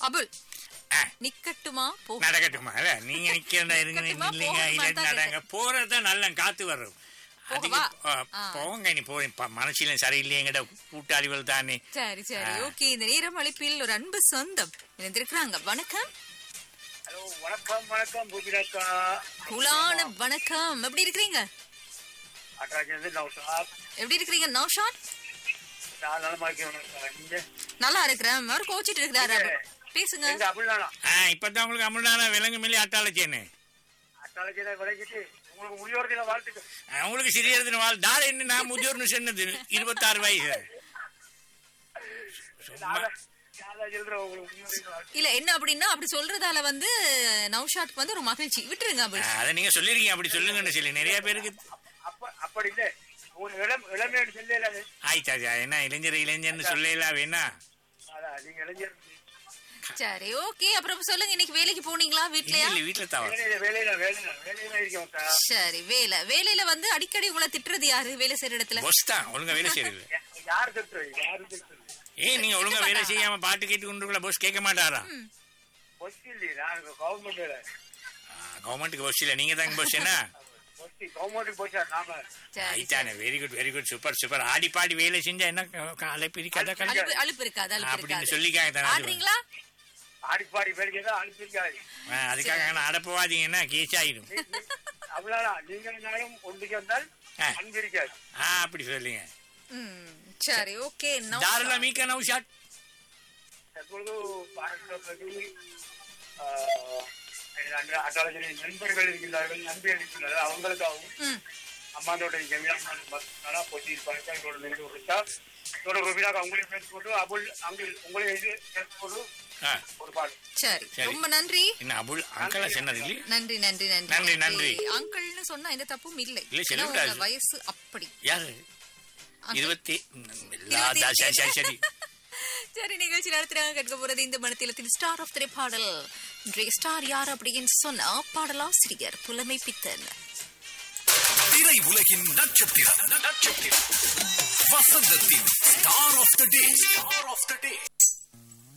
அபுல் ஆ. நிக்கட்டுமா போ நடக்கட்டுமா இல்ல நீங்க நிக்கிறதா இருங்க நிக்கட்டுமா, இல்லைங்க போகணுமா இல்ல தான் நடங்க போறதுதான் நல்ல காத்து வரும் அதுக்கு போகவா? ஆ, ஆ. போங்க நீ போய் மனசில சரியில்லையங்கிட்ட கூட்டாளிகள் தானே சரி சரி ஆ. ஓகே இந்த நேரம் அழைப்பில் ஒரு அன்பு சொந்தம் இணைந்திருக்கிறாங்க வணக்கம் ஹலோ வணக்கம் வணக்கம் பூஜிராக்கா குலான வணக்கம் எப்படி இருக்கிறீங்க அட்ராஜன் நௌசாத் எப்படி இருக்கிறீங்க நௌஷாத் நான் நலமா இருக்கேன் நீங்க நல்லா இருக்கிறேன் அவர் கோச்சிட்டு இருக்கிறாரு இல்ல. அபுல். பேசுங்க எங்க அப்படிதானா ஆ, இப்பதான் உங்களுக்கு அமுல்தான விலங்கு மில்லி அட்டாளச்சேன்னு அட்டாளஜில விளைச்சிட்டு உங்களுக்கு முடியோரத்தில் வாழ்த்துக்கள் உங்களுக்கு சிறியது வாழ் தார என்ன நான் முதியோர்னு சொன்னது இருபத்தாறு வயசு சும்மா யாரா சொல்ற உங்களுக்கு முடியோரத்தில் வாழ்த்து இல்ல என்ன அப்படின்னா அப்படி சொல்றதால வந்து நௌஷாட்க்கு வந்து ஒரு மகிழ்ச்சி விட்டுருங்க ஆ, அபுல் அதை நீங்க சொல்லிருக்கீங்க அப்படி சொல்லுங்கன்னு சொல்லி நிறைய பேருக்கு அப்ப அப்படி இல்ல ஒரு இளம் இளமையோடு சொல்லல ஆயிட்டாச்சா என்ன இளைஞர் இளைஞர்னு சொல்லலாம் வேணா அதான் நீங்க இளைஞர் சரி ஓகே அப்புறம் சொல்லுங்க இன்னைக்கு வேலைக்கு போனீங்களா வீட்லயா இல்ல வீட்டுல தவறு வேலையில வேலையில வேலையில வேலையில இருக்கோம் சார் சரி வேலை வேலையில வந்து அடிக்கடி உங்களை திட்டுறது யாரு வேலை செய்யற இடத்துல பொஸ் தான் ஒழுங்கா வேலை செய்யறது யார் திட்டுறது யாரு திட்டுறது ஏன் நீங்க ஒழுங்கா வேலை செய்யாம பாட்டு கேட்டு கொண்டு பொஸ் கேட்க மாட்டாரா பொஸ்ட் இல்லையே நான் கவர்மெண்ட் வேலை கவர்மெண்ட்டுக்கு பொஸ் இல்ல நீங்க தாங்க பொஸ் என்ன பொஸ்ட் கவர்மெண்ட்டுக்கு போச்சா நாம சரி ஆயிட்டானே very good very good super super ஆடி பாடி வேலை செஞ்சா என்ன அழைப்பு இருக்காதா கணக்கு? அலுப்பு அலுப்பு இருக்காது அலுப்பு அப்படின்னு இருக்காது சொல்லிக்காங்க தானே அது. ஆடுறீங்களா ஆடி பாடி பேருக்கு அனுப்பியிருக்காரு ஆ, அதுக்காக நான் அட போவாதீங்கன்னா கேஸ் ஆயிடும் அவ்வளவுதான் நீங்களும் ஒன்றுக்கு வந்தால் ஆ. அன்பு இருக்காது ஆ அப்படி சொல்லுங்க ம், சரி ஓகே தாராள மீக்க நவு ஷாட் தற்பொழுது பாராட்டுவதற்கு அட்டாளஜனை நண்பர்கள் இருக்கின்றார்கள் நண்பிகள் இருக்கின்றார்கள் அவங்களுக்காகவும் அம்மாந்தோட ஜமீனா போட்டி இருப்பாங்க எங்களோட நின்று கொடுத்தா இதோட ரூபினாக அவங்களையும் பேசிக்கொண்டு அபுல் அங்கு உங்களையும் இது பேசிக்கொண்டு ஒரு பாடு சரி சரி. ரொம்ப நன்றி என்ன அபுல் அங்கலா சொன்னது இல்லையா நன்றி நன்றி நன்றி நன்றி, நன்றி. அங்கிள்னு சொன்னா எந்த தப்பும் இல்லை இல்லை, ஏன்னா சொல்லக்கூடாது. உங்க வயசு அப்படி யாரு Uncle. இருபத்தி இருபத்தி லா, தா, சரி சரி சரி சரி நிகழ்ச்சி நடத்துறாங்க கேட்க போறது இந்த மனத்திலத்தின் ஸ்டார் ஆஃப் திரைப்பாடல் இன்றைய ஸ்டார் யார் அப்படின்னு சொன்னா பாடலாசிரியர் புலமை பித்தன் திரை உலகின் நட்சத்திரம் நட்சத்திரம் வசந்தத்தின் star of the day star of the day